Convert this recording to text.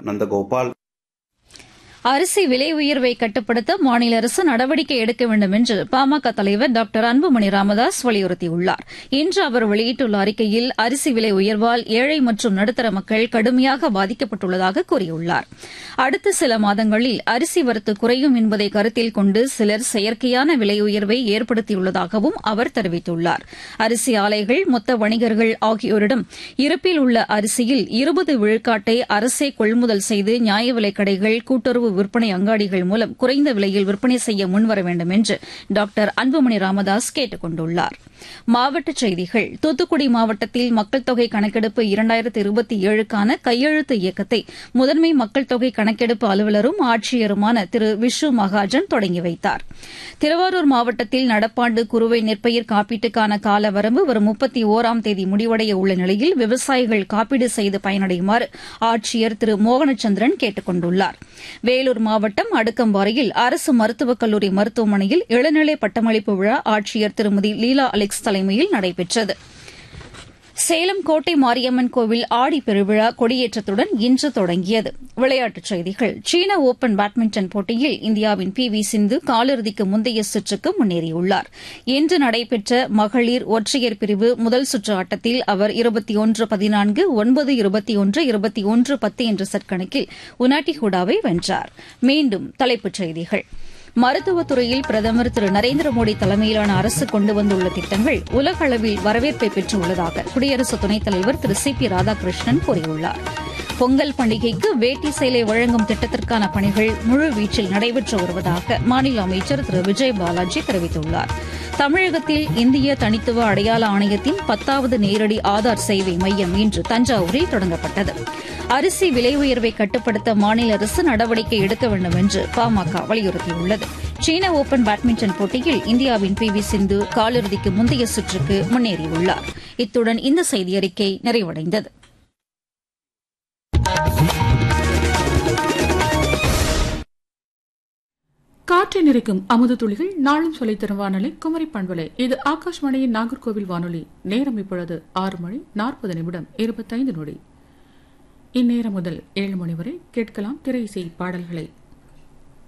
நந்தகோபால் அரிசி விலை உயர்வை கட்டுப்படுத்த மாநில அரசு நடவடிக்கை எடுக்க வேண்டும் என்று பாமக தலைவர் டாக்டர் அன்புமணி ராமதாஸ் வலியுறுத்தியுள்ளார் இன்று அவர் வெளியிட்டுள்ள அறிக்கையில் அரிசி விலை உயர்வால் ஏழை மற்றும் நடுத்தர மக்கள் கடுமையாக பாதிக்கப்பட்டுள்ளதாக கூறியுள்ளார் அடுத்த சில மாதங்களில் அரிசி வரத்து குறையும் என்பதை கருத்தில் கொண்டு சிலர் செயற்கையான விலை உயர்வை ஏற்படுத்தியுள்ளதாகவும் அவர் தெரிவித்துள்ளார் அரிசி ஆலைகள் மொத்த வணிகர்கள் ஆகியோரிடம் இருப்பில் உள்ள அரிசியில் இருபது விழுக்காட்டை அரசே கொள்முதல் செய்து நியாய விலைக் கடைகள் கூட்டுறவு விற்பனை அங்காடிகள் மூலம் குறைந்த விலையில் விற்பனை செய்ய முன்வர வேண்டும் என்று டாக்டர் அன்புமணி ராமதாஸ் கேட்டுக் கொண்டுள்ளார் மாவட்டச் செய்திகள் தூத்துக்குடி மாவட்டத்தில் மக்கள் தொகை கணக்கெடுப்பு இரண்டாயிரத்து இருபத்தி ஏழுக்கான கையெழுத்து இயக்கத்தை முதன்மை மக்கள் தொகை கணக்கெடுப்பு அலுவலரும் ஆட்சியருமான திரு விஷு மகாஜன் தொடங்கி வைத்தார் திருவாரூர் மாவட்டத்தில் நடப்பாண்டு குறுவை நெற்பயிர் காப்பீட்டுக்கான கால வரம்பு வரும் முப்பத்தி ஓராம் தேதி முடிவடைய உள்ள நிலையில் விவசாயிகள் காப்பீடு செய்து பயனடையுமாறு ஆட்சியர் திரு மோகனச்சந்திரன் கேட்டுக் கொண்டுள்ளார் வேலூர் மாவட்டம் அடுக்கம்பாறையில் அரசு மருத்துவக் கல்லூரி மருத்துவமனையில் இளநிலை பட்டமளிப்பு விழா ஆட்சியர் திருமதி லீலா அலெக்ஸ் தலைமையில் நடைபெற்றது சேலம் கோட்டை மாரியம்மன் கோவில் ஆடி பெருவிழா கொடியேற்றத்துடன் இன்று தொடங்கியது விளையாட்டுச் செய்திகள் சீன ஓபன் பேட்மிண்டன் போட்டியில் இந்தியாவின் பி வி சிந்து காலிறுதிக்கு முந்தைய சுற்றுக்கு முன்னேறியுள்ளார் இன்று நடைபெற்ற மகளிர் ஒற்றையர் பிரிவு முதல் சுற்று ஆட்டத்தில் அவர் இருபத்தி ஒன்று பதினான்கு ஒன்பது இருபத்தி ஒன்று இருபத்தி ஒன்று பத்து என்ற செட் கணக்கில் உனாட்டி ஹூடாவை வென்றார் மீண்டும் தலைப்புச் செய்திகள் மருத்துவத் துறையில் பிரதமர் திரு நரேந்திர மோடி தலைமையிலான அரசு கொண்டு வந்துள்ள திட்டங்கள் உலக அளவில் வரவேற்பை பெற்றுள்ளதாக குடியரசு துணைத் தலைவர் திரு சி பி ராதாகிருஷ்ணன் கூறியுள்ளார் பொங்கல் பண்டிகைக்கு வேட்டி சேலை வழங்கும் திட்டத்திற்கான பணிகள் முழுவீச்சில் நடைபெற்று வருவதாக மாநில அமைச்சர் திரு விஜய் பாலாஜி தெரிவித்துள்ளார் தமிழகத்தில் இந்திய தனித்துவ அடையாள ஆணையத்தின் பத்தாவது நேரடி ஆதார் சேவை மையம் இன்று தஞ்சாவூரில் தொடங்கப்பட்டது அரிசி விலை உயர்வை கட்டுப்படுத்த மாநில அரசு நடவடிக்கை எடுக்க வேண்டும் என்று பாமக வலியுறுத்தியுள்ளது சீன ஓபன் பேட்மிண்டன் போட்டியில் இந்தியாவின் பி வி சிந்து காலிறுதிக்கு முந்தைய சுற்றுக்கு முன்னேறியுள்ளார் இத்துடன் இந்த செய்தியறிக்கை நிறைவடைந்தது காற்றை நிறைக்கும் அமுத துளிகள் நாளும் சொல்லித் தரும் வானொலி குமரி பண்பலை இது ஆகாஷ்வாணியின் நாகர்கோவில் வானொலி நேரம் இப்பொழுது ஆறு மணி நாற்பது நிமிடம் இருபத்தைந்து நொடி இந்நேரம் முதல் ஏழு மணி வரை கேட்கலாம் திரை இசை பாடல்களை